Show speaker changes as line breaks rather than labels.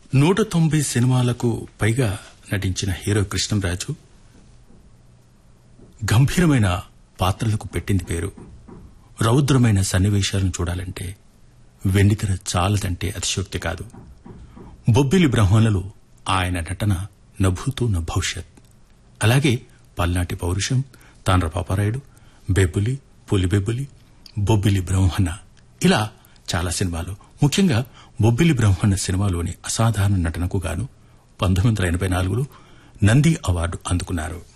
నూట తొంభై సినిమాలకు పైగా నటించిన హీరో కృష్ణంరాజు గంభీరమైన పాత్రలకు పెట్టింది పేరు రౌద్రమైన సన్నివేశాలను చూడాలంటే వెండితెర చాలదంటే అతిశయోక్తి కాదు బొబ్బిలి బ్రహ్మలలో ఆయన నటన నభూతు న భవిష్యత్ అలాగే పల్నాటి పౌరుషం తాండ్ర పాపారాయుడు బెబ్బులి పులిబెబ్బులి బొబ్బిలి బ్రహ్మణ ఇలా చాలా సినిమాలు ముఖ్యంగా బొబ్బిలి బ్రహ్మణ సినిమాలోని అసాధారణ నటనకు గాను పంతొమ్మిది వందల ఎనభై నాలుగులో నంది అవార్డు అందుకున్నారు